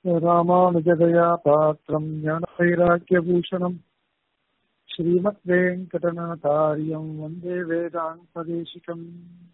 रामानुजदया पात्रम् ज्ञानवैराग्यभूषणम् श्रीमद्वेङ्कटनाथार्यम् वन्दे वेदान्तदेशिकम्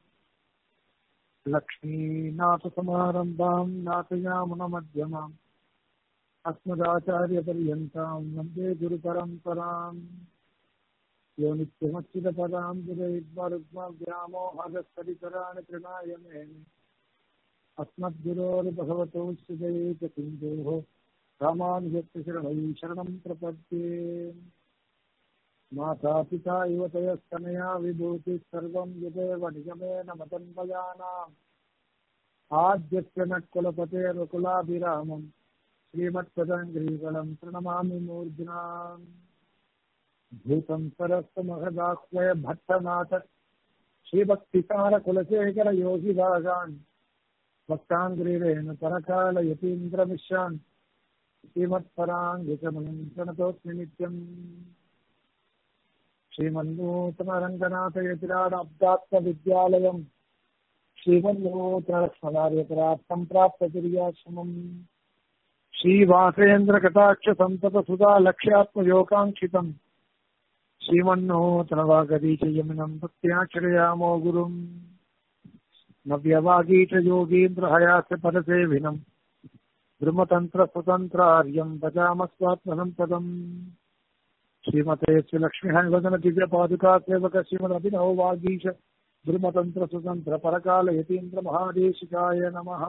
लक्ष्मीनाथसमारम्भाम् नाथयामुनमध्यमाम् अस्मदाचार्यपर्यन्ताम् वन्दे गुरुपरम्पराम् यो नित्यमच्युतपदाम् गुरैर्मरुग्मव्यामोहदस्तरितराणि तृणाय मेने अस्मद्गुरोर्भगवतो सुजयेतसिन्धोः रामानुजस्य शरणै शरणं प्रपद्ये मातापिता इव तयस्तनया विभूतिः सर्वं यदेव निगमेन मदन्वयानाम् आद्यस्य नत्कुलपतेर्वकुलाभिरामम् श्रीमत्पदङ्ग्रीगणम् प्रणमामि मूर्ध्नाम् भूतं सरस्तु महदाश्रय भट्टनाथ श्रीभक्तिसारकुलशेखर योगिभागान् भक्ताङ्ग्रीरेण परकालयतीन्द्रमिश्रान् श्रीमत्पराङ्गिकमनं प्रणतोऽस्मि नित्यम् श्रीमन्नूतनरङ्गनाथयतिराडाब्दात्मविद्यालयम् श्रीमन्नूतनलक्ष्मणार्यपरात् सम्प्राप्ततिर्याश्रमम् श्रीवासेन्द्रकटाक्षसन्ततसुधा लक्ष्यात्मयोगाङ्क्षितम् श्रीमन्नूतनवागदीचयमिनम् भक्त्याश्रयामो गुरुम् नव्यवागीच योगीन्द्रहयास्य पदसेविनम् ब्रह्मतन्त्रस्वतन्त्रार्यम् भजामस्वात्मनम् पदम् श्रीमते श्रीलक्ष्मीहनिवदन दिव्यपादुका सेवक श्रीमदभिनव वागीश ब्रह्मतन्त्रस्वतन्त्र परकालयतीन्द्र महादेशिकाय नमः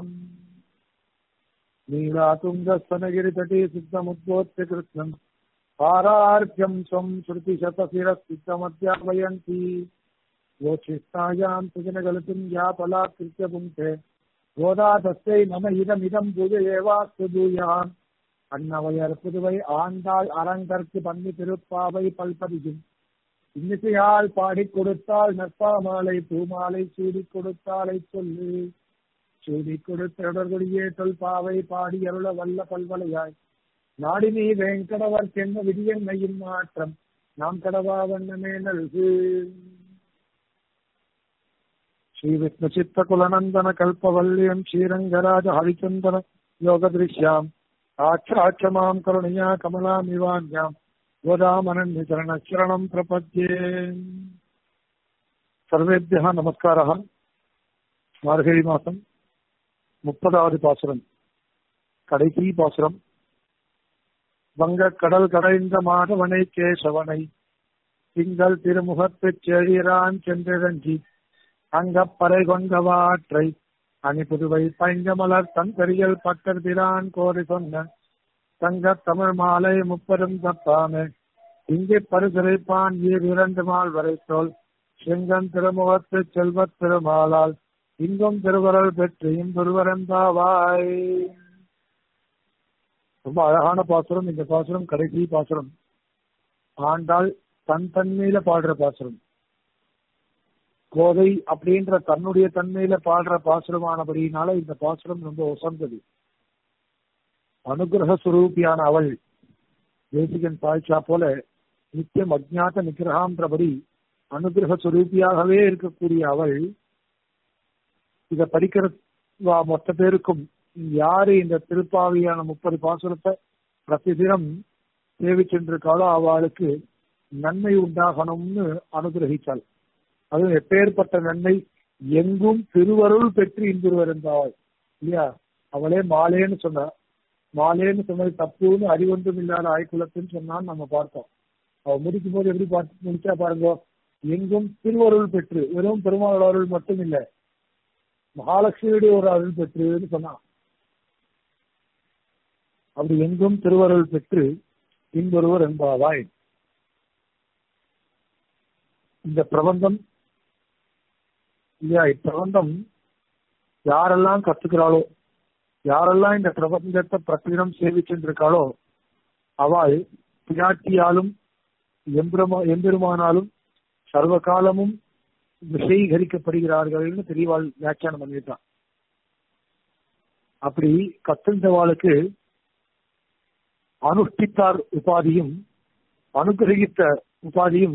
नीलातुङ्गस्तनगिरितटे सिद्धमुद्बोध्य कृत्स्नम् पारार्घ्यम् स्वम् श्रुतिशतशिरसिद्धमध्यापयन्ति योचिष्टायाम् सुजनगलतिम् या पलाकृत्य पुङ्क्ते गोदा तस्यै मम इदमिदम् பூஜ ஏவாஸ்து பூயான் அன்னவையர் புதுவை ஆண்டாள் அரங்கற்கு பண்ணி திருப்பாவை பல்பதியும் இன்னிசையால் பாடிக் கொடுத்தாள் நற்பாமாலை பூமாலை சூடிக் கொடுத்தாலை சொல்லு சூடிக் கொடுத்தொடர்கொடியே தொல்பாவை பாடி அருள வல்ல பல்வலையாய் நாடினி வேங்கடவர் சென்ன விதியன்மையின் மாற்றம் நாம் கடவா வண்ணமே நல்கு श्री विष्णुचित्तकुलनन्दन कल्पवल्ल्यम् श्रीरङ्गराज हरिचन्दन योगदृश्याम् आख्याख्य माम् करुणया कमलामिवान्याम् गोदामनन्यचरणशरणम् प्रपद्ये सर्वेभ्यः नमस्कारः மார்கழி மாசம் முப்பதாவது பாசுரம் கடைசி பாசுரம் வங்க கடல் கடைந்த மாதவனை கேசவனை திங்கள் திருமுகத்துச் செழிரான் சென்றிரஞ்சி அங்கப்பறை கொண்டவாற்றை அணி புதுவை பைங்கமலர் தந்தரியல் பட்டர் பிரான் கோரி சொன்ன தங்க தமிழ் மாலை முப்பதும் தப்பாமே இங்கே பரிசுரைப்பான் ஈர் இரண்டு மால் வரைத்தோல் செங்கன் திருமுகத்து செல்வத் திருமாலால் இங்கும் திருவரல் பெற்று இம்பொருவரந்தாவாய் ரொம்ப அழகான பாசுரம் இந்த பாசுரம் கடைசி பாசுரம் ஆண்டாள் தன் தன்மையில பாடுற பாசுரம் கோதை அப்படின்ற தன்னுடைய தன்மையில பாடுற பாசுரமானபடியினால இந்த பாசுரம் ரொம்ப உசந்தது அனுகிரக சுரூபியான அவள் தேசிகன் சாய்ச்சா போல நித்தியம் அஜாத்த நிகிரகான்றபடி அனுகிரக சுரூபியாகவே இருக்கக்கூடிய அவள் இத படிக்கிற மொத்த பேருக்கும் யாரு இந்த திருப்பாவியான முப்பது பாசுரத்தை பிரதிதினம் சேவிச்சென்றிருக்காளோ அவளுக்கு நன்மை உண்டாகணும்னு அனுகிரகிச்சாள் அதுவும் எப்பேற்பட்ட நன்மை எங்கும் திருவருள் பெற்று இன்புருவருந்தாள் இல்லையா அவளே மாலேன்னு சொன்னா மாலேன்னு சொன்னது தப்புன்னு அறிவொன்றும் இல்லாத ஆய்குலத்துன்னு சொன்னான்னு நம்ம பார்த்தோம் அவ முடிக்கும் போது எப்படி பார்த்து முடிச்சா பாருங்க எங்கும் திருவருள் பெற்று வெறும் பெருமாள் அருள் மட்டும் இல்லை மகாலட்சுமியுடைய ஒரு அருள் பெற்றுன்னு சொன்னான் அப்படி எங்கும் திருவருள் பெற்று இன்பொருவர் என்பாவாய் இந்த பிரபந்தம் இல்லையா இப்பிரபந்தம் யாரெல்லாம் கத்துக்கிறாளோ யாரெல்லாம் இந்த பிரபந்தத்தை பிரத்தினம் சேவிச்சென்றிருக்காளோ அவள் பிராட்டியாலும் எம்பெருமா எம்பெருமானாலும் சர்வ காலமும் விஷயீகரிக்கப்படுகிறார்கள்னு தெரியவாள் வியாக்கியானம் பண்ணிட்டான் அப்படி கத்துண்டவாளுக்கு அனுஷ்டித்தார் உபாதியும் அனுகிரகித்த உபாதியும்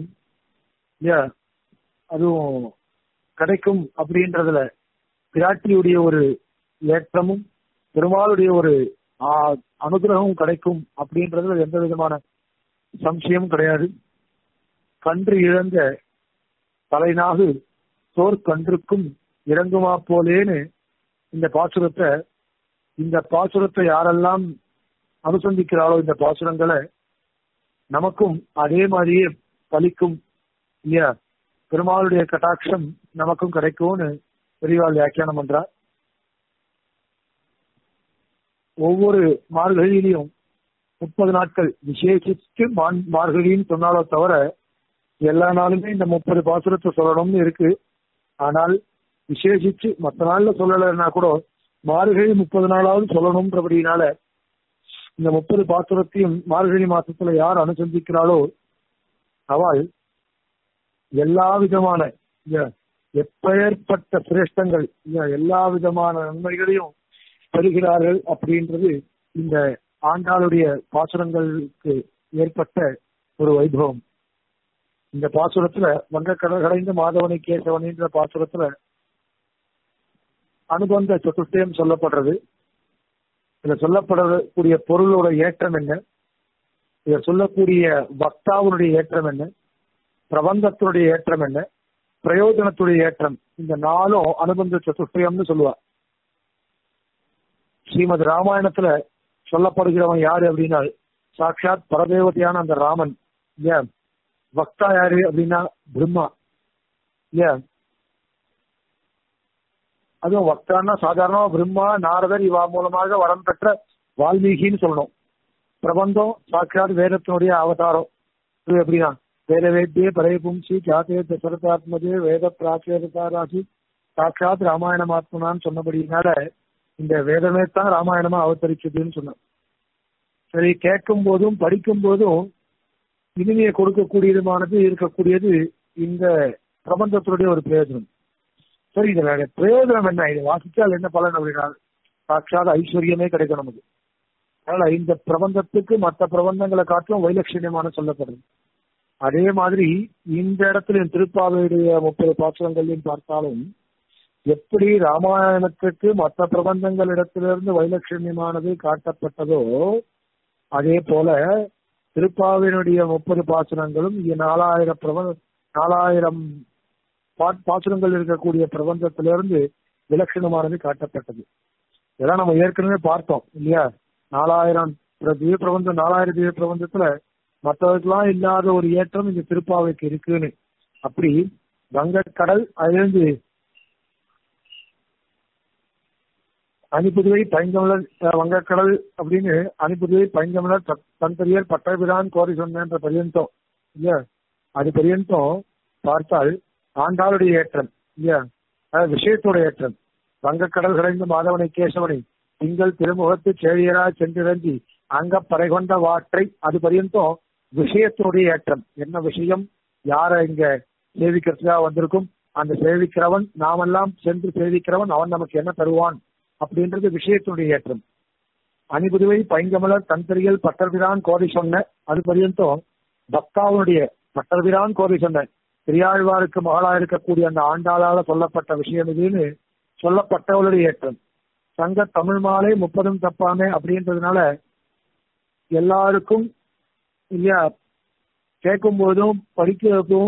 அதுவும் கிடைக்கும் அப்படின்றதுல பிராட்டியுடைய ஒரு ஏற்றமும் பெருமாளுடைய ஒரு ஆஹ், அனுகிரகமும் கிடைக்கும் அப்படின்றதுல எந்த விதமான சம்சயமும் கிடையாது கன்று இழந்த தலைநாகு தோற்கன்றுக்கும் இறங்குமா போலேன்னு இந்த பாசுரத்தை இந்த பாசுரத்தை யாரெல்லாம் அனுசந்திக்கிறாளோ இந்த பாசுரங்களை நமக்கும் அதே மாதிரியே பலிக்கும் இல்லையா பெருமாளுடைய கட்டாட்சம் நமக்கும் கிடைக்கும்னு பெரியவாள் வியாக்கியானம் பண்றார் ஒவ்வொரு மார்கழியிலையும் முப்பது நாட்கள் விசேஷித்து மான்- மார்கழின்னு சொன்னாலோ தவிர எல்லா நாளுமே இந்த முப்பது பாசுரத்தை சொல்லணும்னு இருக்கு ஆனால் விசேஷிச்சு மற்ற நாள்ல சொல்லலைன்னா கூட மார்கழி முப்பது நாளாவது சொல்லணும்ன்றபடினால இந்த முப்பது பாசுரத்தையும் மார்கழி மாசத்துல யார் அனுசந்திக்கிறாளோ அவள் எல்லா விதமான இந்த எப்பெயர்ப்பட்ட சிரேஷ்டங்கள் இந்த எல்லா விதமான நன்மைகளையும் பெறுகிறார்கள் அப்படின்றது இந்த ஆண்டாளுடைய பாசுரங்களுக்கு ஏற்பட்ட ஒரு வைபவம் இந்த பாசுரத்துல வங்கக்கடல் கடைந்த மாதவனை கேசவனின்ற பாசுரத்துல அனுபந்த சதுஷ்டயம் சொல்லப்படுறது இதுல சொல்லப்படக்கூடிய பொருளோட ஏற்றம் என்ன இத சொல்லக்கூடிய வக்தாவுடைய ஏற்றம் என்ன பிரபந்தத்தினுடைய ஏற்றம் என்ன பிரயோஜனத்துடைய ஏற்றம் இந்த நாளும் அனுபந்த சதுஷ்டயம்னு சொல்லுவா ஸ்ரீமத் ராமாயணத்துல சொல்லப்படுகிறவன் யாரு அப்படின்னா சாட்சாத் பரதேவதையான அந்த ராமன் இல்லையா வக்தா யாரு அப்படின்னா பிரம்மா இல்லையா அதுவும் வக்தான்னா சாதாரணமா பிரம்மா நாரதர் இவா மூலமாக வரம் பெற்ற வால்மீகின்னு சொல்லணும் பிரபந்தம் சாட்சாத் வேதத்தினுடைய அவதாரம் இது எப்படின்னா வேத வேத்தியே பரே பும்சி ஜாத்தே தசரதாத்மதே வேத பிராச்சேதாராசி சாட்சாத் ராமாயணமாத்மனான்னு சொன்னபடினால இந்த வேதமே தான் ராமாயணமா அவதரிச்சதுன்னு சொன்னான் சரி கேட்கும் போதும் படிக்கும் போதும் இனிமையை கொடுக்கக்கூடியதுமானது இருக்கக்கூடியது இந்த பிரபந்தத்தினுடைய ஒரு பிரயோஜனம் சரி இதனுடைய பிரயோஜனம் என்ன இதை வாசிச்சால் என்ன பலன் அப்படின்னா சாட்சாத் ஐஸ்வர்யமே கிடைக்கும் நமக்கு அதனால இந்த பிரபந்தத்துக்கு மற்ற பிரபந்தங்களை காட்டிலும் வைலட்சணியமான சொல்லப்படுது அதே மாதிரி இந்த இடத்துல திருப்பாவையுடைய முப்பது பாத்திரங்களையும் பார்த்தாலும் எப்படி ராமாயணத்துக்கு மற்ற பிரபந்தங்கள் இடத்திலிருந்து வைலட்சண்யமானது காட்டப்பட்டதோ அதே போல திருப்பாவினுடைய முப்பது பாசுரங்களும் இங்க நாலாயிரம் பிரபந்த நாலாயிரம் பா- பாசுரங்கள் இருக்கக்கூடிய பிரபந்தத்திலிருந்து விலட்சணமானது காட்டப்பட்டது இதெல்லாம் நம்ம ஏற்கனவே பார்த்தோம் இல்லையா நாலாயிரம் பிர- திவ்ய பிரபந்தம் நாலாயிரம் திவ்ய பிரபந்தத்துல மற்றவர்களாம் இல்லாத ஒரு ஏற்றம் இந்த திருப்பாவைக்கு இருக்குன்னு அப்படி வங்கக்கடல் அதிலிருந்து அணிப்புதுவை பைங்கமலர் அஹ், வங்கக்கடல் அப்படின்னு அணிப்புதுவை பைங்கமலர் தத்- தந்தரியர் பட்டபிரான் கோரி சொன்னன்ற பரியந்தம் இல்லையா அது பரியந்தம் பார்த்தால் ஆண்டாளுடைய ஏற்றம் இல்லையா அதாவது விஷயத்தோட ஏற்றம் வங்கக்கடல் கடைந்த மாதவனை கேசவனை திங்கள் திருமுகத்து சேழியரா சென்றிறங்கி அங்க பறைகொண்ட வாற்றை அது பரியந்தம் விஷயத்தினுடைய ஏற்றம் என்ன விஷயம் யார இங்க சேவிக்கிறதுக்காக வந்திருக்கும் அந்த சேவிக்கிறவன் நாமெல்லாம் சென்று சேவிக்கிறவன் அவன் நமக்கு என்ன தருவான் அப்படின்றது விஷயத்தினுடைய ஏற்றம் அணிபுதுவை பைங்கமலர் தந்தரியல் பட்டர்பிரான் கோரி சொன்ன அது பரியந்தம் பக்தாவுடைய பட்டர்பிரான் கோரி சொன்ன பெரியாழ்வாருக்கு மகளா இருக்கக்கூடிய அந்த ஆண்டாளால சொல்லப்பட்ட விஷயம் இதுன்னு சொல்லப்பட்டவளுடைய ஏற்றம் சங்க தமிழ் மாலை முப்பதும் தப்பாமே அப்படின்றதுனால எல்லாருக்கும் இல்லையா கேட்கும் போதும் படிக்கிறதும்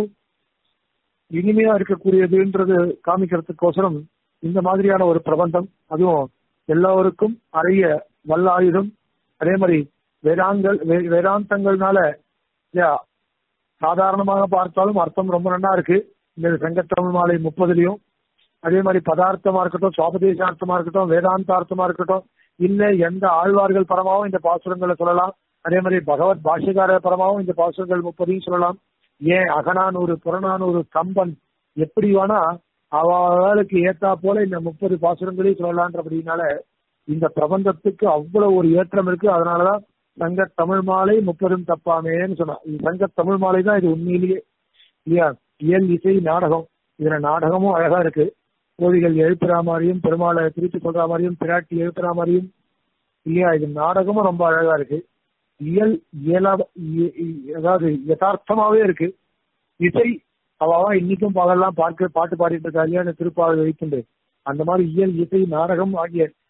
இனிமையா இருக்கக்கூடியதுன்றது காமிக்கிறதுக்கோசரம் இந்த மாதிரியான ஒரு பிரபந்தம் அதுவும் எல்லோருக்கும் அரிய வல்லாயுதம் அதே மாதிரி வேதாங்கள் வே- வேதாந்தங்கள்னால இல்லையா சாதாரணமாக பார்த்தாலும் அர்த்தம் ரொம்ப நல்லா இருக்கு இந்த சங்கத்தமிழ் மாலை முப்பதுலயும் அதே மாதிரி பதார்த்தமா இருக்கட்டும் சுவாபதேசார்த்தமா இருக்கட்டும் வேதாந்தார்த்தமா இருக்கட்டும் இல்ல எந்த ஆழ்வார்கள் பரமாவும் இந்த பாசுரங்களை சொல்லலாம் அதே மாதிரி பகவத் பாஷ்யகார பரமாவும் இந்த பாசுரங்கள் முப்பதையும் சொல்லலாம் ஏன் அகநானூறு புறநானூறு கம்பன் எப்படி வேணா அவளுக்கு ஏத்தா போல இந்த முப்பது பாசுரங்களையும் சொல்லலான்றபடினால இந்த பிரபந்தத்துக்கு அவ்வளவு ஒரு ஏற்றம் இருக்கு அதனாலதான் சங்க தமிழ் மாலை முப்பதும் தப்பாமேன்னு சொன்னா இது சங்க தமிழ் மாலை தான் இது உண்மையிலேயே இல்லையா இயல் இசை நாடகம் இதுல நாடகமும் அழகா இருக்கு கோவிகள் எழுப்புற மாதிரியும் பெருமாளை திருப்பி சொல்ற மாதிரியும் பிராட்டி எழுப்புற மாதிரியும் இல்லையா இது நாடகமும் ரொம்ப அழகா இருக்கு இயல் இயலா இ- இ- அதாவது யதார்த்தமாவே இருக்கு இசை அவா இன்னைக்கும் பகல்லாம் பார்க்க பாட்டு பாடிட்டு இருக்கா இல்லையா அந்த திருப்பாவை வைத்துண்டு அந்த மாதிரி இயல் இசை நாடகம் ஆகிய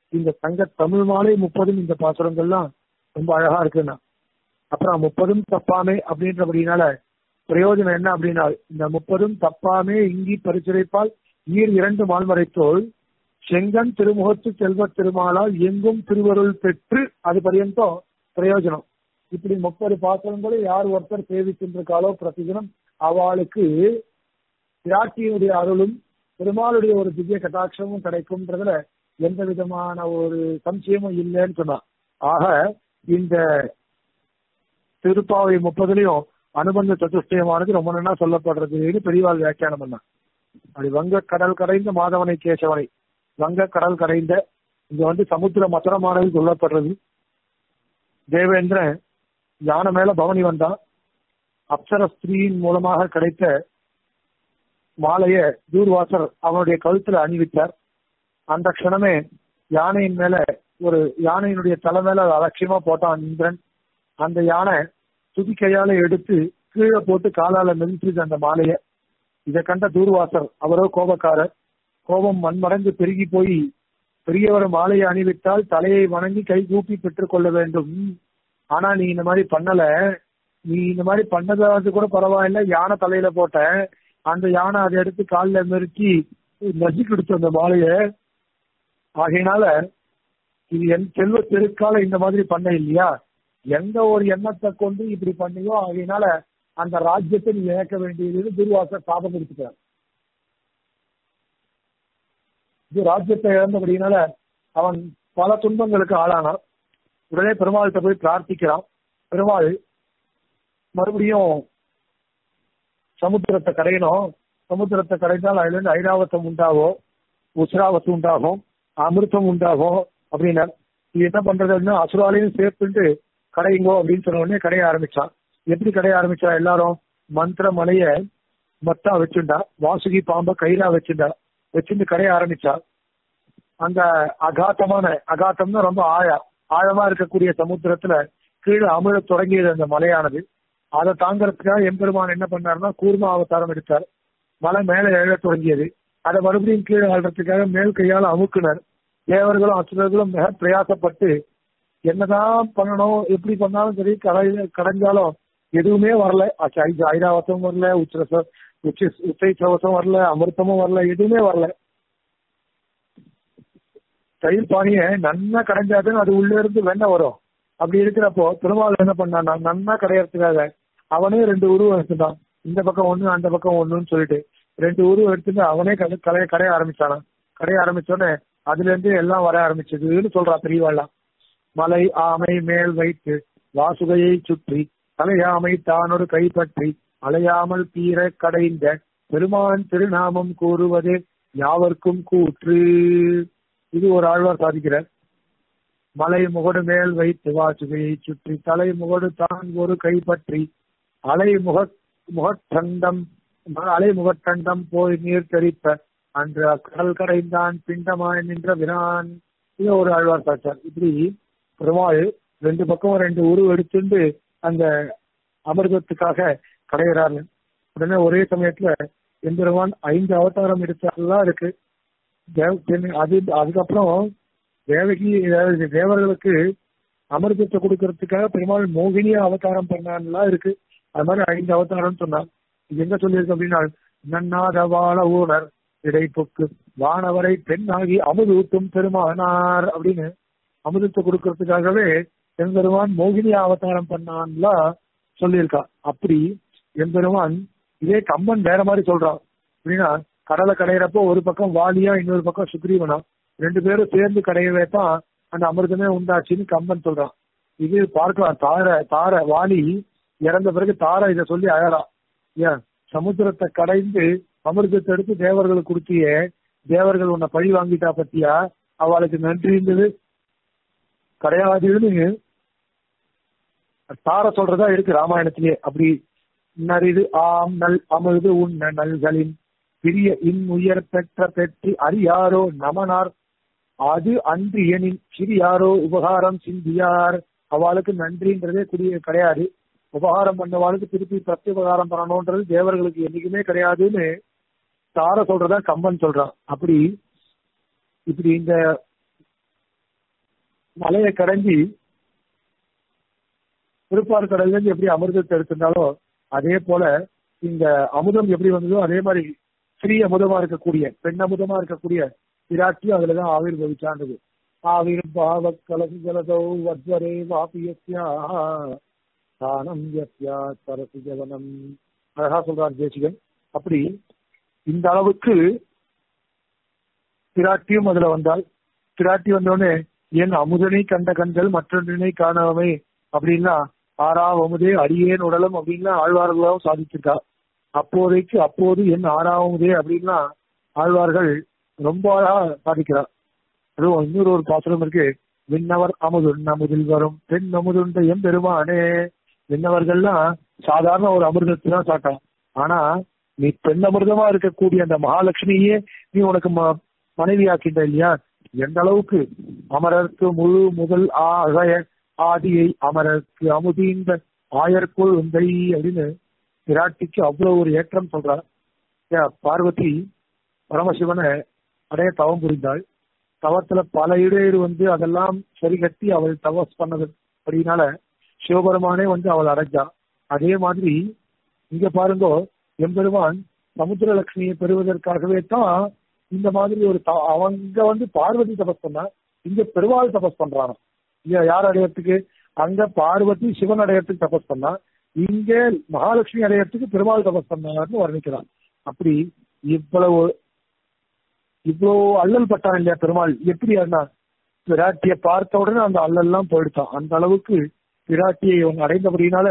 இந்த தங்க தமிழ் மாலை முப்பதும் இந்த பாசுரங்கள்லாம் ரொம்ப அழகா இருக்குன்னா அப்புறம் முப்பதும் தப்பாமே அப்படின்றபடினால பிரயோஜனம் என்ன அப்படின்னா இந்த முப்பதும் தப்பாமே இங்கி பரிசுரைப்பால் ஈர் இரண்டு மால்மறைத்தோள் செங்கன் திருமுகத்து செல்வ திருமாலால் எங்கும் திருவருள் பெற்று அது பரியந்தம் பிரயோஜனம் இப்படி முப்பது பாத்திரங்களை யார் ஒருத்தர் சேவிக்கின்றிருக்காளோ பிரதிதினம் அவளுக்கு பிராட்டியினுடைய அருளும் பெருமாளுடைய ஒரு திவ்ய கட்டாட்சமும் கிடைக்கும்ன்றதுல எந்த விதமான ஒரு சம்சயமும் இல்லைன்னு சொன்னான் ஆக இந்த திருப்பாவை முப்பதுலயும் அனுபந்த சதுஷ்டயமானது ரொம்ப நல்லா சொல்லப்படுறதுன்னு பெரியவாள் வியாக்கியானம் பண்ணான் அப்படி வங்க கடல் கரைந்த மாதவனை கேசவனை வங்க கடல் கரைந்த இங்க வந்து சமுத்திர மதுரமானது சொல்லப்படுறது தேவேந்திரன் யானை மேல பவனி வந்தான் அப்சர ஸ்திரீயின் மூலமாக கிடைத்த மாலைய தூர்வாசர் அவனுடைய கழுத்துல அணிவித்தார் அந்த க்ஷணமே யானையின் மேல ஒரு யானையினுடைய தலை மேல அலட்சியமா போட்டான் இந்திரன் அந்த யானை துதிக்கையால எடுத்து கீழே போட்டு காலால மிதிச்சுது அந்த மாலைய இதை கண்ட தூர்வாசர் அவரோ கோபக்காரர் கோபம் மண்மறைந்து பெருகி போய் பெரியவர் மாலையை அணிவித்தால் தலையை வணங்கி கை கூப்பி பெற்றுக் கொள்ள வேண்டும் ஆனா நீ இந்த மாதிரி பண்ணல நீ இந்த மாதிரி பண்ணதாவது கூட பரவாயில்ல யானை தலையில போட்ட அந்த யானை அதை எடுத்து காலில் மெருக்கி நசுக்கிடுச்சு அந்த மாலைய ஆகையினால இது என் செல்வ பெருக்கால இந்த மாதிரி பண்ண இல்லையா எந்த ஒரு எண்ணத்தை கொண்டு இப்படி பண்ணியோ ஆகையினால அந்த ராஜ்யத்தை நீ இழக்க வேண்டியது துர்வாசர் சாபம் கொடுத்துட்டார் இது ராஜ்யத்தை இழந்தபடினால அவன் பல துன்பங்களுக்கு ஆளானான் உடனே பெருமாள்கிட்ட போய் பிரார்த்திக்கிறான் பெருமாள் மறுபடியும் சமுத்திரத்தை கரையணும் சமுத்திரத்தை கரைந்தால் அதுல இருந்து ஐராவத்தம் உண்டாகும் உசிராவத்து உண்டாகும் அமிர்தம் உண்டாகும் அப்படின்னா இது என்ன பண்றதுன்னு அசுராலையும் சேர்த்துட்டு கடையுங்கோ அப்படின்னு சொன்ன உடனே கடைய ஆரம்பிச்சான் எப்படி கடைய ஆரம்பிச்சா எல்லாரும் மந்திர மலைய மத்தா வச்சுண்டா வாசுகி பாம்ப கயிறா வச்சுண்டா வச்சுட்டு கடைய ஆரம்பிச்சா அந்த அகாத்தமான அகாத்தம்னா ரொம்ப ஆழ ஆழமா இருக்கக்கூடிய சமுத்திரத்துல கீழே அமிழ தொடங்கியது அந்த மலையானது அதை தாங்கறதுக்காக எம்பெருமான் என்ன பண்ணாருன்னா கூர்மா அவதாரம் எடுத்தார் மலை மேல எழ தொடங்கியது அதை மறுபடியும் கீழே ஆள்றதுக்காக மேல் கையால அமுக்குனர் தேவர்களும் அசுரர்களும் மிக பிரயாசப்பட்டு என்னதான் பண்ணணும் எப்படி பண்ணாலும் சரி கடை கடைஞ்சாலும் எதுவுமே வரல ஐராவத்தம் வரல உச்ச உச்ச உச்சை சவசம் வரல அமிர்தமும் வரல எதுவுமே வரல தயிர் பானிய நன்னா கடைஞ்சாதான் அது உள்ள இருந்து வெண்ணெய் வரும் அப்படி இருக்கிறப்போ பெருமாள் என்ன பண்ணான் நன்னா கடையறதுக்காக அவனே ரெண்டு உருவம் எடுத்துட்டான் இந்த பக்கம் ஒண்ணு அந்த பக்கம் ஒண்ணுன்னு சொல்லிட்டு ரெண்டு உருவம் எடுத்துட்டு அவனே கடை கடைய கடைய ஆரம்பிச்சானா கடைய ஆரம்பிச்சோடனே அதுல இருந்து எல்லாம் வர ஆரம்பிச்சதுன்னு சொல்றா பெரியவாள்லாம் மலை ஆமை மேல் வைத்து வாசுகையை சுற்றி தலையாமை தானொரு கைப்பற்றி அலையாமல் பீர கடைந்த பெருமான் திருநாமம் கூறுவது யாவர்க்கும் கூற்று இது ஒரு ஆழ்வார் சாதிக்கிறார் மலை முகடு மேல் வைத்து வாசுகையை சுற்றி தலை முகடு தான் ஒரு கைப்பற்றி அலை முக முகட்டண்டம் அலை முகட்டண்டம் போய் நீர் தெரிப்ப அன்று கடல் கடைந்தான் பிண்டமாய் நின்ற விரான் இது ஒரு ஆழ்வார் சாச்சார் இப்படி பெருமாள் ரெண்டு பக்கம் ரெண்டு உருவம் எடுத்துட்டு அந்த அமிர்தத்துக்காக கடையிறாரு உடனே ஒரே சமயத்துல எம்பெருமான் ஐந்து அவதாரம் எடுத்தாலாம் இருக்கு அது அதுக்கப்புறம் தேவகி தேவர்களுக்கு அமிர்தத்தை கொடுக்கறதுக்காக பெருமாள் மோகினியா அவதாரம் பண்ணான்லாம் இருக்கு அது மாதிரி ஐந்து அவதாரம் சொன்னான் இது எங்க சொல்லியிருக்கு அப்படின்னா நன்னாத வாழ ஊனர் இடைப்புக்கு வானவரை பெண்ணாகி அமுது ஊட்டும் பெருமானார் அப்படின்னு அமுதத்தை கொடுக்கறதுக்காகவே எம்பெருமான் மோகினி அவதாரம் பண்ணான்லாம் சொல்லியிருக்கா அப்படி எம்பெருமான் இதே கம்பன் வேற மாதிரி சொல்றான் அப்படின்னா கடலை கடையிறப்போ ஒரு பக்கம் வாலியா இன்னொரு பக்கம் சுக்ரீவனா ரெண்டு பேரும் சேர்ந்து கடையவே தான் அந்த அமிர்தமே உண்டாச்சுன்னு கம்பன் சொல்றான் இது பார்க்கலாம் தார தார வாலி இறந்த பிறகு தார இதை சொல்லி அழறா ஏன் சமுத்திரத்தை கடைந்து அமிர்தத்தை எடுத்து தேவர்களுக்கு கொடுத்தியே தேவர்கள் உன்னை பழி வாங்கிட்டா பத்தியா அவளுக்கு நன்றி இருந்தது கிடையாதுன்னு தார சொல்றதா இருக்கு ராமாயணத்திலே அப்படி நரிது ஆம் நல் அமிர்து உண்ண நல்களின் பிரிய இன் உயர் பெற்ற பெற்று அறியாரோ நமனார் அது அன்று எனின் சிறியாரோ உபகாரம் சிந்தியார் அவளுக்கு நன்றின்றதே குடிய கிடையாது உபகாரம் பண்ணவாளுக்கு திருப்பி பிரத்தி உபகாரம் பண்ணணும்ன்றது தேவர்களுக்கு என்னைக்குமே கிடையாதுன்னு தார சொல்றதா கம்பன் சொல்றான் அப்படி இப்படி இந்த மலையை கடைஞ்சி திருப்பார் கடல்ல இருந்து எப்படி அமிர்தத்தை எடுத்திருந்தாலோ அதே போல இந்த அமுதம் எப்படி வந்ததோ அதே மாதிரி ஸ்ரீ அமுதமா இருக்கக்கூடிய பெண் அமுதமா இருக்கக்கூடிய விராட்டி அதுலதான் ஆவிர் பவிச்சாண்டது ஆவிர் பாவ கலகு ஜலதோ வத்வரே வாபியஸ்யா தானம் யத்யா சரசி ஜவனம் அழகா சொல்றார் தேசிகன் அப்படி இந்த அளவுக்கு பிராட்டியும் அதுல வந்தால் பிராட்டி வந்தோடனே என் அமுதனை கண்ட கண்கள் மற்றொன்றினை காணாமை அப்படின்னா ஆறாம் அமுதே அடியேன் உடலும் அப்படின்னா ஆழ்வார்களாகவும் சாதிச்சிருக்கா அப்போதைக்கு அப்போது என் ஆறாவதே அப்படின்னா ஆழ்வார்கள் ரொம்ப அழகா சாதிக்கிறார் அதுவும் இன்னொரு ஒரு பாசுரம் இருக்கு விண்ணவர் அமுதுன் அமுதில் வரும் பெண் அமுதுண்ட எம் பெருமானே விண்ணவர்கள்லாம் சாதாரண ஒரு அமிர்தத்தை தான் சாட்டான் ஆனா நீ பெண் அமிர்தமா இருக்கக்கூடிய அந்த மகாலட்சுமியே நீ உனக்கு ம- மனைவியாக்கிட்ட இல்லையா எந்த அளவுக்கு அமரர்க்கு முழு முதல் ஆகய ஆதியை அமரர்க்கு அமுதீந்த ஆயர்க்குள் உந்தை அப்படின்னு விராட்டிக்கு அவ்வளவு ஒரு ஏற்றம் சொல்றார் ஏன் பார்வதி பரமசிவனை அடைய தவம் புரிந்தாள் தவத்துல பல இடையூறு வந்து அதெல்லாம் சரி கட்டி அவள் தவஸ் பண்ணது அப்படின்னால சிவபெருமானே வந்து அவள் அடைஞ்சா அதே மாதிரி இங்க பாருங்க எம்பெருமான் சமுத்திரலட்சுமியை பெறுவதற்காகவே தான் இந்த மாதிரி ஒரு த- அவங்க வந்து பார்வதி தபஸ் பண்ணா இங்க பெருமாள் தபஸ் பண்றாங்க இங்க யார் அடையறதுக்கு அங்க பார்வதி சிவன் அடையறதுக்கு தபஸ் பண்ணா இங்க மகாலட்சுமி அடையறதுக்கு பெருமாள் தபஸ் பண்ணார்னு வர்ணிக்கிறான் அப்படி இவ்வளவு இவ்வளவு அல்லல் பட்டான் இல்லையா பெருமாள் எப்படி அண்ணா பிராட்டிய பார்த்த உடனே அந்த அல்லல்லாம் போயிடுச்சான் அந்த அளவுக்கு பிராட்டியை இவன் அடைந்தபடினால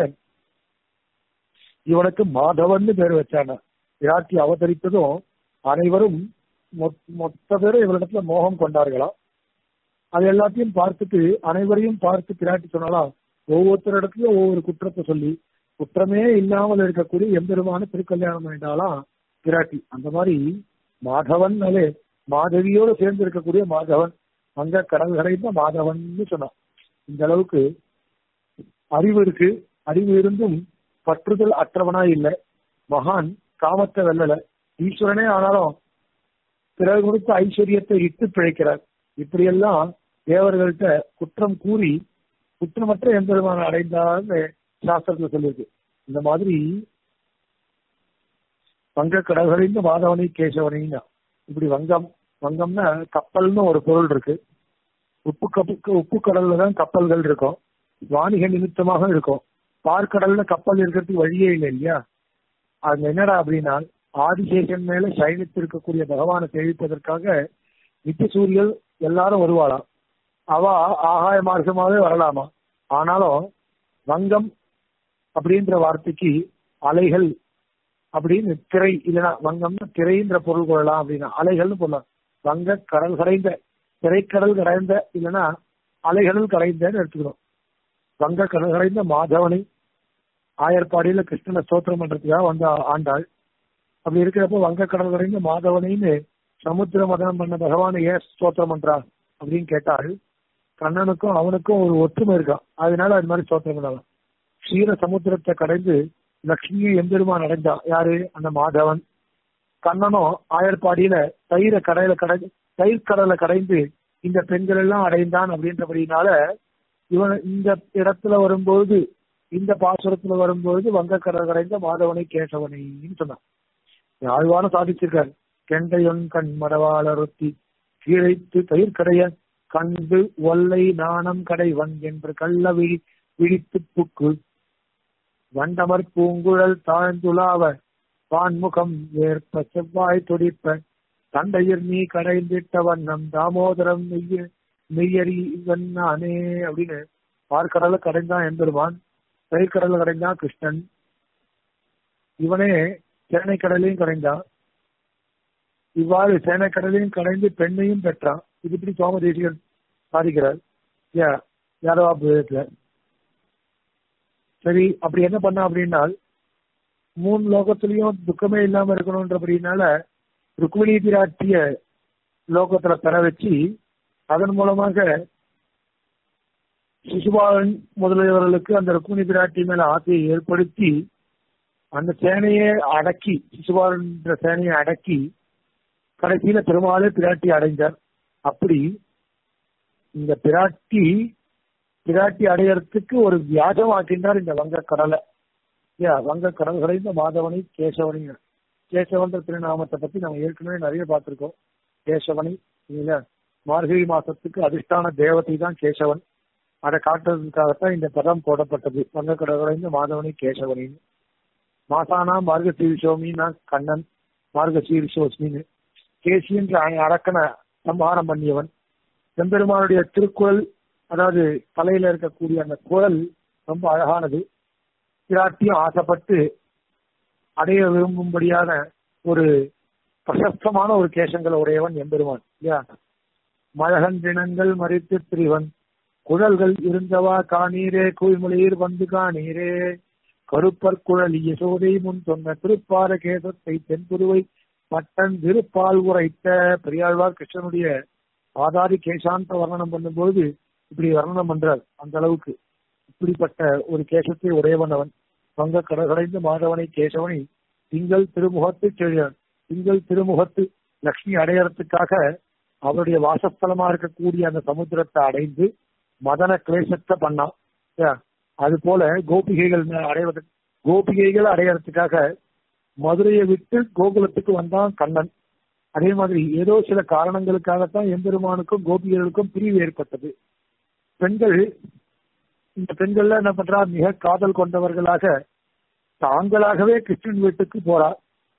இவனுக்கு மாதவன் பேர் வச்சான பிராட்டி அவதரித்ததும் அனைவரும் மொத்- மொத்த பேரும் இவரிடத்துல மோகம் கொண்டார்களாம் அது எல்லாத்தையும் பார்த்துட்டு அனைவரையும் பார்த்து பிராட்டி சொன்னாலாம் ஒவ்வொருத்தரிடத்துலயும் ஒவ்வொரு குற்றத்தை சொல்லி குற்றமே இல்லாமல் இருக்கக்கூடிய எம்பெருமான திருக்கல்யாணம் பண்ணிட்டாலாம் பிராட்டி அந்த மாதிரி மாதவன்னாலே மாதவியோடு சேர்ந்து இருக்கக்கூடிய மாதவன் அங்க கடல் கரைந்த மாதவன்னு சொன்னான் இந்த அளவுக்கு அறிவு இருக்கு அறிவு இருந்தும் பற்றுதல் அற்றவனா இல்லை மகான் காமத்தை வெல்லல ஈஸ்வரனே ஆனாலும் பிறகு கொடுத்த ஐஸ்வர்யத்தை இட்டு பிழைக்கிறார் இப்படியெல்லாம் தேவர்கள்ட்ட குற்றம் கூறி குற்றமற்ற எம்பெருமான அடைந்தார்னு சாஸ்திரத்துல சொல்லியிருக்கு இந்த மாதிரி வங்க கடற்கரைந்த மாதவனை கேசவனைன்னா இப்படி வங்கம் வங்கம்னா கப்பல்னு ஒரு பொருள் இருக்கு உப்பு கப்பு உப்பு கடல்ல தான் கப்பல்கள் இருக்கும் வாணிக நிமித்தமாக இருக்கும் பார்க்கடல்ல கப்பல் இருக்கிறதுக்கு வழியே இல்லை இல்லையா அது என்னடா அப்படின்னா ஆதிசேஷன் மேல சயனித்து இருக்கக்கூடிய பகவானை சேவிப்பதற்காக நித்திய சூரியல் எல்லாரும் வருவாளாம் அவ ஆகாய மார்க்கமாவே வரலாமா ஆனாலும் வங்கம் அப்படின்ற வார்த்தைக்கு அலைகள் அப்படின்னு திரை இல்லைன்னா வங்கம்னா திரைன்ற பொருள் கொள்ளலாம் அப்படின்னா அலைகள்னு சொல்லலாம் வங்க கடல் கரைந்த திரைக்கடல் கரைந்த இல்லைன்னா அலைகளில் கரைந்தன்னு எடுத்துக்கணும் வங்க கடல் கரைந்த மாதவனை ஆயர்பாடியில கிருஷ்ணனை ஸ்தோத்திரம் பண்றதுக்காக வந்த ஆண்டாள் அப்படி இருக்கிறப்போ வங்க கடல் கரைந்த மாதவனைன்னு சமுத்திர மதனம் பண்ண பகவானை ஏன் ஸ்தோத்திரம் பண்றா அப்படின்னு கேட்டால் கண்ணனுக்கும் அவனுக்கும் ஒரு ஒற்றுமை இருக்கான் அதனால அது மாதிரி ஸ்தோத்திரம் பண்ணலாம் க்ஷீர சமுத்திரத்தை கடைந்து லக்ஷ்மியை எம்பெருமான் அடைஞ்சான் யாரு அந்த மாதவன் கண்ணனும் ஆயர்பாடியில தயிர கடையில கடை தயிர் கடலை கடைந்து இந்த பெண்கள் எல்லாம் அடைந்தான் அப்படின்றபடினால இவன் இந்த இடத்துல வரும்போது இந்த பாசுரத்துல வரும்போது வங்கக்கடல் கடைந்த மாதவனை கேசவனைன்னு சொன்னான் ஆழ்வான சாதிச்சிருக்காரு கெண்டையொன் கண் மடவாளருத்தி கீழைத்து தயிர் கடைய கண்டு ஒல்லை நாணம் கடைவன் என்று கள்ள விழி விழித்து புக்கு வண்டமர் பூங்குழல் தாழ்ந்துலாவ பான்முகம் ஏற்ப செவ்வாய் துடிப்ப தண்டையர் நீ கடைந்திட்ட வண்ணம் தாமோதரம் மெய்ய மெய்யறி நானே அப்படின்னு பார்க்கடல கடைந்தான் எம்பெருமான் தயிர்கடல கடைந்தான் கிருஷ்ணன் இவனே சேனை கடலையும் கடைந்தான் இவ்வாறு சேனை கடலையும் கடைந்து பெண்ணையும் பெற்றான் இது இப்படி சோமதேசிகர் சாதிக்கிறார் யா- யாதவா புயத்துல சரி அப்படி என்ன பண்ண அப்படின்னா மூணு லோகத்திலையும் துக்கமே இல்லாம இருக்கணும்ன்றபடினால ருக்மிணி பிராட்டிய லோகத்துல பெற வச்சு அதன் மூலமாக சிசுபாலன் முதலியவர்களுக்கு அந்த ருக்மிணி பிராட்டி மேல ஆசையை ஏற்படுத்தி அந்த சேனையை அடக்கி சிசுபாலன் என்ற சேனையை அடக்கி கடைசியில பெருமாளே பிராட்டி அடைஞ்சார் அப்படி இந்த பிராட்டி பிராட்டி அடையறதுக்கு ஒரு வியாஜமாக்கின்றார் இந்த வங்கக்கடலை ஏ வங்கக்கடல் கடைந்த மாதவனை கேசவனை கேசவன்ற திருநாமத்தை பத்தி நம்ம ஏற்கனவே நிறைய பார்த்திருக்கோம் கேசவனை இல்ல மார்கழி மாசத்துக்கு அதிர்ஷ்டான தேவதை தான் கேசவன் அதை காட்டுறதுக்காகத்தான் இந்த பதம் போடப்பட்டது வங்கக்கடல் கடைந்த மாதவனை கேசவனின்னு மாசானா மார்கசீரிஷோமின்னா கண்ணன் மார்கசீரிஷோஸ்மின்னு கேசின்ற அரக்கனை சம்ஹாரம் பண்ணியவன் எம்பெருமானுடைய திருக்குறள் அதாவது தலையில இருக்கக்கூடிய அந்த குரல் ரொம்ப அழகானது பிராட்டியும் ஆசைப்பட்டு அடைய விரும்பும்படியான ஒரு பிரசஸ்தமான ஒரு கேசங்களை உடையவன் எம்பெருமான் இல்லையா மழகன்றினங்கள் மறித்து திரிவன் குழல்கள் இருந்தவா காணீரே குய்மொழியீர் வந்து காணீரே கருப்பர் குழல் யசோதை முன் சொன்ன திருப்பார கேசத்தை தென்புருவை பட்டன் திருப்பால் உரைத்த பெரியாழ்வார் கிருஷ்ணனுடைய ஆதாரி கேசாந்த வர்ணனம் பண்ணும்போது இப்படி வர்ணனம் பண்றார் அந்த அளவுக்கு இப்படிப்பட்ட ஒரு கேசத்தை உடையவன் அவன் வங்க கடகடைந்து மாதவனை கேசவனை திங்கள் திருமுகத்து செழியான் திங்கள் திருமுகத்து லக்ஷ்மி அடையறதுக்காக அவருடைய வாசஸ்தலமா இருக்கக்கூடிய அந்த சமுத்திரத்தை அடைந்து மதன கிளேசத்தை பண்ணான் அது போல கோபிகைகள் அடைவது கோபிகைகள் அடையறதுக்காக மதுரையை விட்டு கோகுலத்துக்கு வந்தான் கண்ணன் அதே மாதிரி ஏதோ சில காரணங்களுக்காகத்தான் எம்பெருமானுக்கும் கோபிகளுக்கும் பிரிவு ஏற்பட்டது பெண்கள் இந்த பெண்கள்ல என்ன பண்றா மிக காதல் கொண்டவர்களாக தாங்களாகவே கிருஷ்ணன் வீட்டுக்கு போறா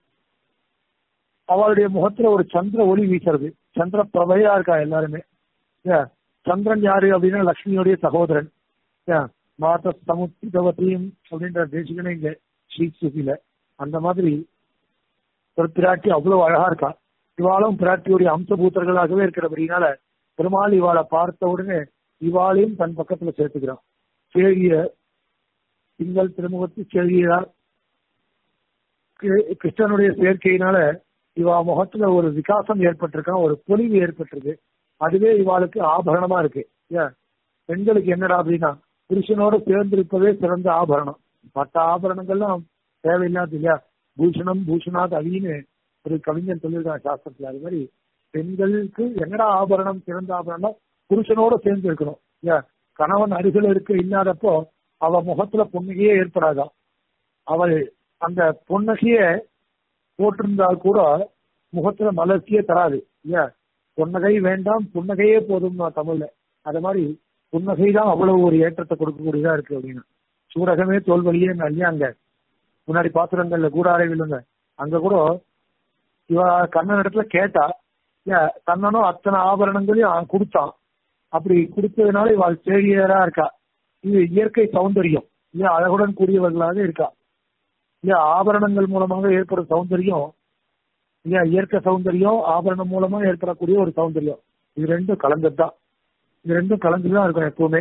அவளுடைய முகத்துல ஒரு சந்திர ஒளி வீசுறது சந்திர பிரபையா இருக்கா எல்லாருமே சந்திரன் யாரு அப்படின்னா லக்ஷ்மியோடைய சகோதரன் மாத சமுத்திரவதியும் அப்படின்ற தேசிகனே இங்க ஸ்ரீசுதியில அந்த மாதிரி ஒரு பிராட்டி அவ்வளவு அழகா இருக்கா இவாளும் பிராட்டியுடைய அம்சபூத்தர்களாகவே இருக்கிறபடினால பெருமாள் இவாளை பார்த்த உடனே இவாளையும் தன் பக்கத்துல சேர்த்துக்கிறான் சேகிய திங்கள் திருமுகத்து சேகியார் கிருஷ்ணனுடைய சேர்க்கையினால இவா முகத்துல ஒரு விகாசம் ஏற்பட்டிருக்கான் ஒரு பொலிவு ஏற்பட்டிருக்கு அதுவே இவாளுக்கு ஆபரணமா இருக்கு ஏன் பெண்களுக்கு என்னடா அப்படின்னா புருஷனோட சேர்ந்திருப்பதே சிறந்த ஆபரணம் மற்ற ஆபரணங்கள்லாம் தேவையில்லாத இல்லையா பூஷணம் பூஷணாத் அவின்னு ஒரு கவிஞன் சொல்லியிருக்காங்க சாஸ்திரத்துல அது மாதிரி பெண்களுக்கு என்னடா ஆபரணம் சிறந்த ஆபரணம் புருஷனோட சேர்ந்து இருக்கணும் ஏன் கணவன் அருகில் இருக்க இல்லாதப்போ அவ முகத்துல புன்னகையே ஏற்படாதான் அவள் அந்த புன்னகைய போட்டிருந்தால் கூட முகத்துல மலர்ச்சியே தராது ஏன் புன்னகை வேண்டாம் புன்னகையே போதும் தமிழ்ல அது மாதிரி புன்னகை தான் அவ்வளவு ஒரு ஏற்றத்தை கொடுக்கக்கூடியதா இருக்கு அப்படின்னு சூரகமே தோல்வழியே இல்லையா அங்க முன்னாடி பாத்திரங்கள்ல கூடாரை விழுங்க அங்க கூட இவ கண்ணன் இடத்துல கேட்டா ஏன் கண்ணனும் அத்தனை ஆபரணங்களையும் கொடுத்தான் அப்படி கொடுத்ததுனால இவள் சேடியரா இருக்கா இது இயற்கை சௌந்தரியம் இல்லையா அழகுடன் கூடியவர்களாக இருக்கா இல்லையா ஆபரணங்கள் மூலமாக ஏற்படும் சௌந்தரியம் இல்லையா இயற்கை சௌந்தரியம் ஆபரணம் மூலமா ஏற்படக்கூடிய ஒரு சௌந்தரியம் இது ரெண்டும் கலந்ததுதான் இது ரெண்டும் கலந்துதான் இருக்கும் எப்பவுமே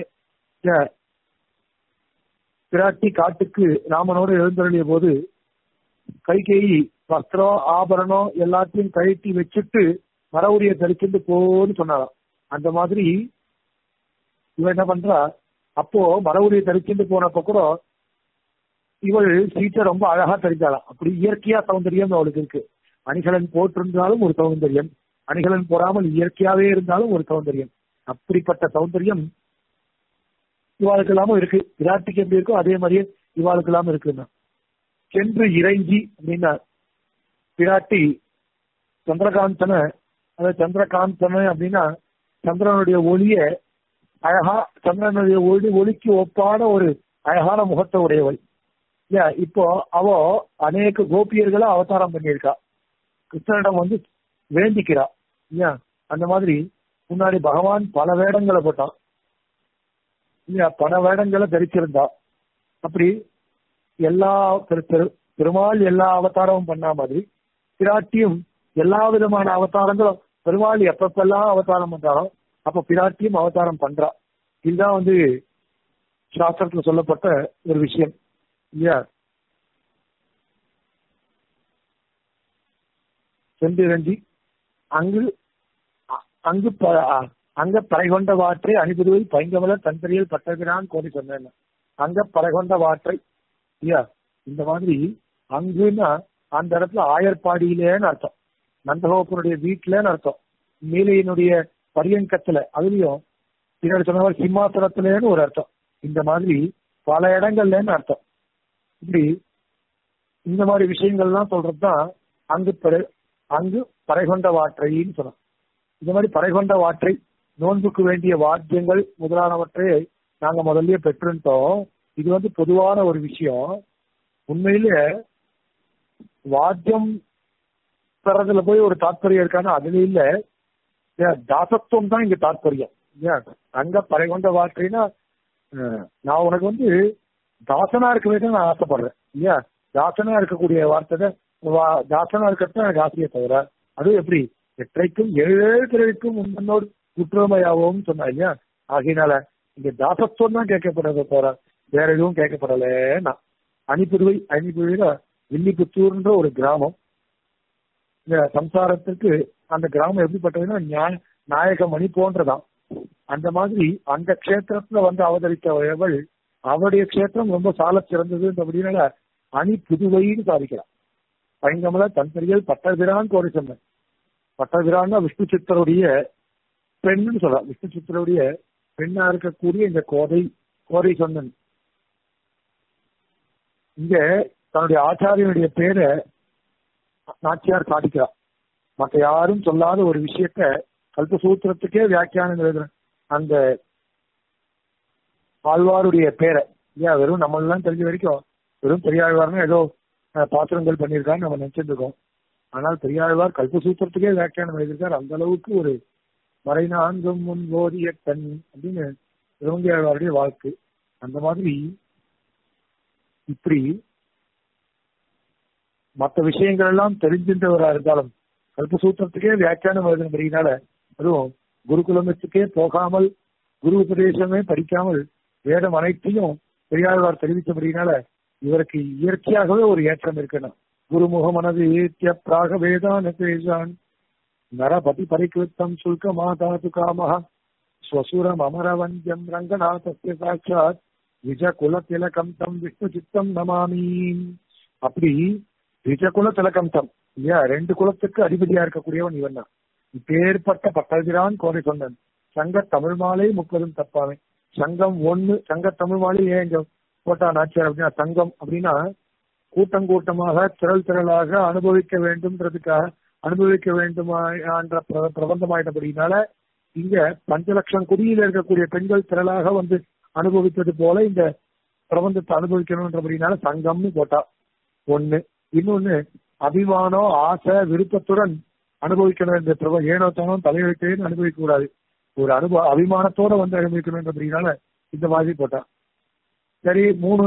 பிராட்டி காட்டுக்கு ராமனோடு எழுந்தருளிய போது கைகேயி வஸ்திரம் ஆபரணம் எல்லாத்தையும் கழட்டி வச்சுட்டு மரவுரிய தரிச்சுட்டு போன்னு சொன்னாராம் அந்த மாதிரி இவன் என்ன பண்றா அப்போ மரவுரிய தரிச்சுட்டு போனப்ப கூட இவள் சீட்டை ரொம்ப அழகா தெரிஞ்சாலாம் அப்படி இயற்கையா சௌந்தரியம் அவளுக்கு இருக்கு அணிகலன் போட்டிருந்தாலும் ஒரு சௌந்தரியம் அணிகலன் போடாமல் இயற்கையாவே இருந்தாலும் ஒரு சௌந்தரியம் அப்படிப்பட்ட சௌந்தரியம் இவாளுக்கு இல்லாம இருக்கு விராட்டிக்கு எப்படி இருக்கோ அதே மாதிரியே இவாளுக்கு இல்லாம இருக்குன்னா சென்று இறைஞ்சி அப்படின்னா பிராட்டி சந்திரகாந்தனை அதாவது சந்திரகாந்தனை அப்படின்னா சந்திரனுடைய ஒளிய அழகா சந்திரனுடைய ஒளி ஒளிக்கு ஒப்பான ஒரு அழகான முகத்தை உடையவள் இல்லையா இப்போ அவ அநேக கோபியர்களை அவதாரம் பண்ணியிருக்கா கிருஷ்ணனிடம் வந்து வேண்டிக்கிறா இல்லையா அந்த மாதிரி முன்னாடி பகவான் பல வேடங்களை போட்டான் இல்லையா பல வேடங்களை தரிச்சிருந்தா அப்படி எல்லா பெருமாள் எல்லா அவதாரமும் பண்ண மாதிரி பிராட்டியும் எல்லா விதமான அவதாரங்களும் பெருமாள் எப்பப்பெல்லாம் அவதாரம் பண்றாரோ அப்ப பிராட்டியும் அவதாரம் பண்றா இதுதான் வந்து சாஸ்திரத்துல சொல்லப்பட்ட ஒரு விஷயம் இல்லையா சென்றிரஞ்சி அங்கு அங்கு அங்க பறைகொண்ட வாற்றை அணிபுதுவை பைங்கமலர் தன்பெரியல் பட்டகிறான் கோடி சொன்னேன் அங்க பறைகொண்ட வாற்றை இல்லையா இந்த மாதிரி அங்குன்னா அந்த இடத்துல ஆயர்பாடியிலேன்னு அர்த்தம் நந்தகோபனுடைய வீட்டுலன்னு அர்த்தம் நீலையினுடைய பரியங்கத்துல அதுலயும் பின்னாடி சொன்ன மாதிரி சிம்மாசனத்திலேன்னு ஒரு அர்த்தம் இந்த மாதிரி பல இடங்கள்லன்னு அர்த்தம் இப்படி இந்த மாதிரி விஷயங்கள்லாம் சொல்றதுதான் அங்கு பறை அங்கு பறைகொண்ட வாற்றைன்னு சொல்லலாம் இந்த மாதிரி பறைகொண்ட வாற்றை நோன்புக்கு வேண்டிய வாத்தியங்கள் முதலானவற்றை நாங்க முதல்லயே பெற்றுட்டோம் இது வந்து பொதுவான ஒரு விஷயம் உண்மையிலே வாத்தியம் பெறதுல போய் ஒரு தாத்பரியம் இருக்கானா அதுல இல்ல ஏன் தாசத்துவம் தான் இங்க தாத்பரியம் ஏன் அங்க பறைகொண்ட வார்த்தைனா அஹ், நான் உனக்கு வந்து தாசனா இருக்க வேண்டும் நான் ஆசைப்படுறேன் இல்லையா தாசனா இருக்கக்கூடிய வார்த்தை வா- தாசனா இருக்கிறது எனக்கு ஆசையை தவிர அதுவும் எப்படி எற்றைக்கும் ஏழு பிறவிக்கும் முன்னோடு குற்றமையாவும் சொன்னா இல்லையா ஆகையினால இங்க தாசத்துவம் தான் கேட்கப்படுறத தவிர வேற எதுவும் கேட்கப்படலன்னா அணிப்புதுவை அணிப்புதுவையில வில்லிபுத்தூர்ன்ற ஒரு கிராமம் இந்த சம்சாரத்துக்கு அந்த கிராமம் எப்படிப்பட்டதுன்னா ஞான நாயகமணி போன்றதான் அந்த மாதிரி அந்த க்ஷேத்திரத்துல வந்து அவதரித்தவள் அவருடைய க்ஷேத்திரம் ரொம்ப சால சிறந்ததுன்றபடினால அணி புதுவைன்னு சாதிக்கலாம் பைங்கமல தன்பெரியல் பட்டபிரான் கோரி சொன்னேன் பட்டபிரான்னா விஷ்ணு சித்தருடைய பெண்ணுன்னு சொல்லலாம் விஷ்ணு சித்தருடைய பெண்ணா இருக்கக்கூடிய இந்த கோதை கோதை சொன்னன் இங்க தன்னுடைய ஆச்சாரியனுடைய பேரை நாச்சியார் சாதிக்கிறார் மற்ற யாரும் சொல்லாத ஒரு விஷயத்த கல்பசூத்திரத்துக்கே வியாக்கியானம் எழுதுற அந்த ஆழ்வாருடைய பேரை ஏன் வெறும் நம்ம எல்லாம் தெரிஞ்ச வரைக்கும் வெறும் பெரியாழ்வார்னா ஏதோ அஹ், பாத்திரங்கள் பண்ணியிருக்கான்னு நம்ம நினைச்சிட்டு இருக்கோம் ஆனால் பெரியாழ்வார் கல்பசூத்திரத்துக்கே வியாக்கியானம் எழுதியிருக்கார் அந்த அளவுக்கு ஒரு மறைநான்கும் முன் போதிய கண் அப்படின்னு இளங்கியாழ்வாருடைய வாழ்க்கை அந்த மாதிரி இப்படி மற்ற விஷயங்கள் எல்லாம் தெரிஞ்சின்றவரா இருந்தாலும் கல்பசூத்திரத்துக்கே வியாக்கியானம் எழுதுனபடினால அதுவும் குருகுலமத்துக்கே போகாமல் குரு உபதேசமே படிக்காமல் வேதம் அனைத்தையும் பெரியாழ்வார் தெரிவித்தபடினால இவருக்கு இயற்கையாகவே ஒரு ஏற்றம் இருக்கணும் குருமுக மனது ஏத்திய பிராக வேதான பேசான் நரபதி பரிகிருத்தம் சுல்க மாதாது காமஹ ஸ்வசுரம் அமரவந்தியம் ரங்கநாதஸ்ய சாட்சாத் விஜகுல திலகம் தம் விஷ்ணு சித்தம் நமாமி அப்படி விஜகுல திலகம் தம் இல்லையா ரெண்டு குலத்துக்கு அதிபதியா இருக்கக்கூடியவன் இவன் தான் இப்பேற்பட்ட பட்டதிரான் கோரை சொன்னன் சங்க தமிழ் மாலை முப்பதும் தப்பாமே சங்கம் ஒண்ணு சங்க தமிழ் மாலை ஏன் இங்க போட்டா நாச்சியார் அப்படின்னா சங்கம் அப்படின்னா கூட்டம் கூட்டமாக திரள் திரளாக அனுபவிக்க வேண்டும்ன்றதுக்காக அனுபவிக்க வேண்டுமா என்ற பிர- பிரபந்தமாயிட்டபடினால இங்க பஞ்ச லட்சம் குடியில் இருக்கக்கூடிய பெண்கள் திரளாக வந்து அனுபவித்தது போல இந்த பிரபந்தத்தை அனுபவிக்கணும்ன்றபடினால சங்கம்னு போட்டா ஒண்ணு இன்னொன்னு அபிமானம் ஆசை விருப்பத்துடன் அனுபவிக்கணும் இந்த பிரப ஏனோ தானோ தலையெழுத்தேன்னு அனுபவிக்க கூடாது ஒரு அனுபவ அபிமானத்தோட வந்து அனுபவிக்கணும்ன்றபடினால இந்த மாதிரி போட்டா சரி மூணு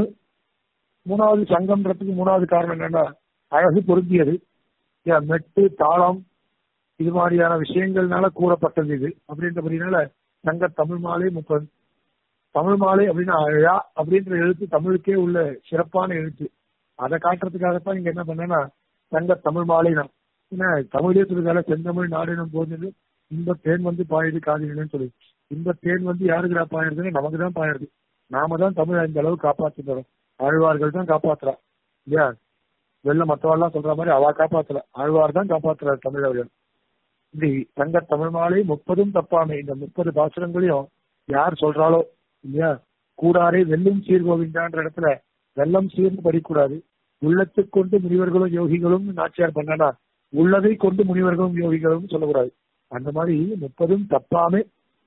மூணாவது சங்கம்ன்றதுக்கு மூணாவது காரணம் என்னன்னா அழகு பொருந்தியது ஏன் மெட்டு தாளம் இது மாதிரியான விஷயங்கள்னால கூறப்பட்டது இது அப்படின்றபடினால சங்க தமிழ் மாலை முப்பது தமிழ் மாலை அப்படின்னா அழா அப்படின்ற எழுத்து தமிழுக்கே உள்ள சிறப்பான எழுத்து அதை காட்டுறதுக்காகத்தான் இங்க என்ன பண்ணேன்னா சங்க தமிழ் மாலை தான் ஏன்னா தமிழே சொல்லுதால செந்தமிழ் நாடினும் போது இந்த தேன் வந்து பாயுது காதினு சொல்லி இந்த தேன் வந்து யாருக்குடா பாயிருதுன்னு நமக்கு தான் பாயிருது நாம தான் தமிழ் இந்த அளவு காப்பாத்தி தரோம் ஆழ்வார்கள் தான் காப்பாத்துறா இல்லையா வெளில மற்றவாள்லாம் சொல்ற மாதிரி அவ காப்பாத்தல ஆழ்வார் தான் காப்பாத்துறாரு தமிழர்கள் இப்படி சங்க தமிழ் மாலை முப்பதும் தப்பாமை இந்த முப்பது பாசுரங்களையும் யார் சொல்றாளோ இல்லையா கூடாரே வெல்லும் சீர்கோவிந்தான்ற இடத்துல வெள்ளம் சீர்னு படிக்கூடாது உள்ளத்தை கொண்டு முனிவர்களும் யோகிகளும் நாச்சியார் பண்ணனா உள்ளதை கொண்டு முனிவர்களும் யோகிகளும் சொல்லக்கூடாது அந்த மாதிரி முப்பதும் தப்பாமே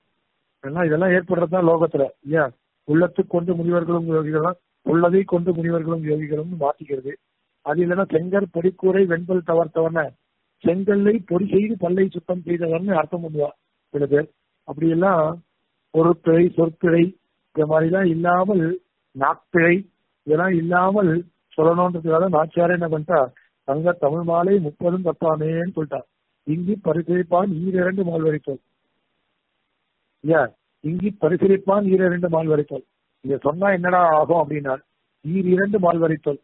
ஏன்னா இதெல்லாம் ஏற்படுறதுதான் லோகத்துல இல்லையா உள்ளத்தை கொண்டு முனிவர்களும் யோகிகளும் உள்ளதை கொண்டு முனிவர்களும் யோகிகளும் மாத்திக்கிறது அது இல்லைன்னா செங்கற் பொடிக்கூரை வெண்பல் தவர்த்தவன செங்கல்லை பொடி செய்து பல்லை சுத்தம் செய்தவர்னு அர்த்தம் பண்ணுவா சில பேர் அப்படி எல்லாம் பொருட்பிழை சொற்பிழை இந்த மாதிரிலாம் இல்லாமல் நாப்பிழை இதெல்லாம் இல்லாமல் சொல்லணுன்றதுக்காக நாச்சியாரே என்ன பண்ணிட்டா தங்க தமிழ் மாலை முப்பதும் தப்பாமேன்னு சொல்லிட்டா இங்கி பரிசீலிப்பான் ஈரிரண்டு மால் வரைத்தோல் இல்லையா இங்கி பரிசீலிப்பான் ஈரிரண்டு மால் வரைத்தோல் இத சொன்னா என்னடா ஆகும் அப்படின்னா ஈர் இரண்டு மால் வரைத்தோல்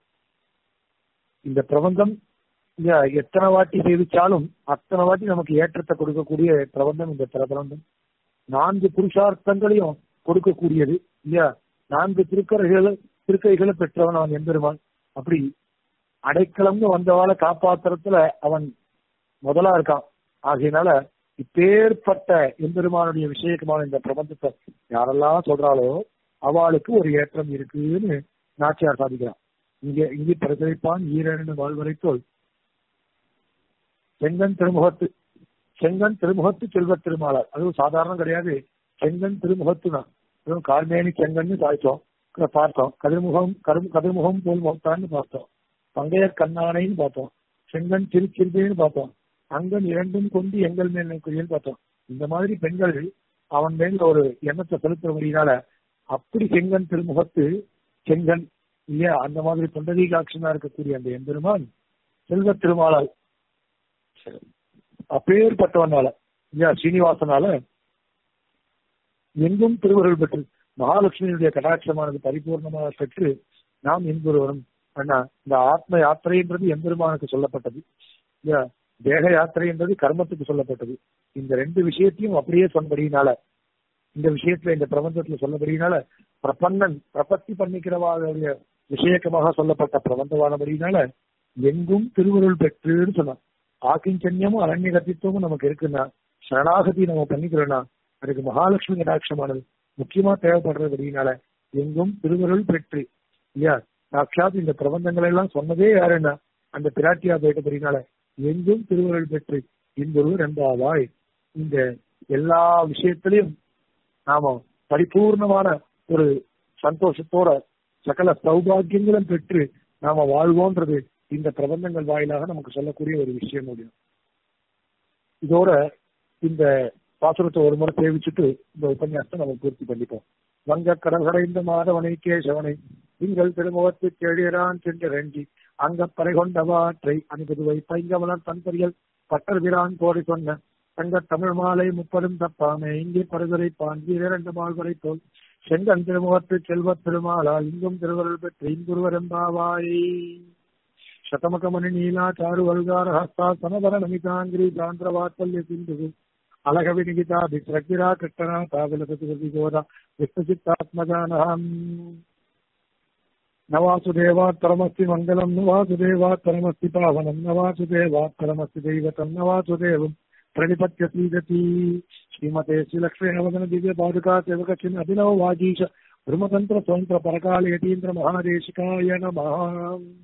இந்த பிரபந்தம் இல்லையா எத்தனை வாட்டி சேவிச்சாலும் அத்தனை வாட்டி நமக்கு ஏற்றத்தை கொடுக்கக்கூடிய பிரபந்தம் இந்த பிரபந்தம் நான்கு புருஷார்த்தங்களையும் கொடுக்கக்கூடியது இல்லையா நான்கு திருக்கரைகளை திருக்கைகளை பெற்றவன் அவன் எம்பெருமான் அப்படி அடைக்கலம்னு வந்தவாளை காப்பாத்துறதுல அவன் முதலா இருக்கான் ஆகையினால இப்பேற்பட்ட எம்பெருமானுடைய விஷயக்கமான இந்த பிரபஞ்சத்தை யாரெல்லாம் சொல்றாளோ அவளுக்கு ஒரு ஏற்றம் இருக்குன்னு நாச்சியார் சாதிக்கிறான் இங்க இங்கே பிரதிப்பான் ஈரண்டு வாழ்வரைத்தோல் செங்கன் திருமுகத்து செங்கன் திருமுகத்து செல்வ திருமாலார் அதுவும் சாதாரணம் கிடையாது செங்கன் திருமுகத்து தான் அதுவும் கார்மேனி செங்கன்னு சாய்ச்சோம் பார்த்தோம் கதிர்முகம் கரும் கதிர்முகம் போல் முகத்தான்னு பார்த்தோம் பங்கையர் கண்ணானைன்னு பார்த்தோம் செங்கன் திருச்சிறுபேன்னு பார்த்தோம் அங்கன் இரண்டும் கொண்டு எங்கள் மேல் நிற்கிறேன்னு பார்த்தோம் இந்த மாதிரி பெண்கள் அவன் மேல் ஒரு எண்ணத்தை செலுத்துறபடினால அப்படி செங்கன் திருமுகத்து செங்கன் இல்லையா அந்த மாதிரி தொண்டதீகாட்சனா இருக்கக்கூடிய அந்த எம்பெருமான் செல்வ திருமாலால் அப்பேற்பட்டவனால இல்லையா சீனிவாசனால எங்கும் திருவருள் பெற்று மகாலட்சுமியுடைய கடாட்சமானது பரிபூர்ணமாக பெற்று நாம் இன்புறுவரும் அண்ணா இந்த ஆத்ம யாத்திரைன்றது எம்பெருமானுக்கு சொல்லப்பட்டது இல்லையா தேக யாத்திரை என்பது கர்மத்துக்கு சொல்லப்பட்டது இந்த ரெண்டு விஷயத்தையும் அப்படியே சொன்னபடியினால இந்த விஷயத்துல இந்த பிரபஞ்சத்துல சொல்லபடியினால பிரபன்னன் பிரபத்தி பண்ணிக்கிறவாளுடைய விஷயக்கமாக சொல்லப்பட்ட பிரபந்தமானபடியினால எங்கும் திருவருள் பெற்றுன்னு சொன்னான் ஆக்கிஞ்சன்யமும் அரண்ய கத்தித்துவமும் நமக்கு இருக்குன்னா சரணாகதி நம்ம பண்ணிக்கிறோம்னா அதுக்கு மகாலட்சுமி கடாட்சமானது முக்கியமா தேவைப்படுறபடினால எங்கும் திருவருள் பெற்று இல்லையா சாட்சாத் இந்த பிரபந்தங்கள் எல்லாம் சொன்னதே யாருன்னா அந்த பிராட்டியா போயிட்டபடினால எங்கும் திருவருள் பெற்று இன்பொரு ரெண்டாவாய் இந்த எல்லா விஷயத்திலையும் நாம பரிபூர்ணமான ஒரு சந்தோஷத்தோட சகல சௌபாகியங்களும் பெற்று நாம வாழ்வோன்றது இந்த பிரபந்தங்கள் வாயிலாக நமக்கு சொல்லக்கூடிய ஒரு விஷயம் முடியும் இதோட இந்த பாசுரத்தை ஒரு முறை சேவிச்சுட்டு இந்த உபன்யாசத்தை நம்ம பூர்த்தி பண்ணிப்போம் வங்க கடற்கரை இந்த மாதவனை கேசவனை திங்கள் திருமுகத்து கேழியரான் சென்ற ரெண்டி அங்க பறை கொண்டவாற்றை அணிபதுவை பைங்கவலர் தன்பரியல் பட்டர் விரான் கோடி சொன்ன தங்க தமிழ் மாலை முப்பதும் தப்பாமே இங்கே பருகரை பாஞ்சி இரண்டு மால்வரை போல் செங்கன் திருமுகத்து செல்வ திருமாலால் இங்கும் திருவருள் பெற்று இங்குருவரெம்பாவாய் శతమకమణి నీలా చారు వల్గార హస్తా సమవర నమితాంగ్రి సాంద్ర వాత్సల్య సింధు అలగ వినిగిత విశ్రగిరా కృష్ణ తావిలకృతి గోద విశ్వచిత్తాత్మజానహం నవాసుదేవాత్తరమస్తి మంగళం నవాసుదేవాత్తరమస్తి పావనం నవాసుదేవాత్తరమస్తి దైవతం నవాసుదేవం ప్రణిపత్య సీదతి శ్రీమతే శ్రీలక్ష్మీనవదన దివ్య పాదుకా సేవక చిన్న అభినవ వాగీశ బ్రహ్మతంత్ర స్వంత్ర పరకాల యతీంద్ర మహాదేశికాయ నమ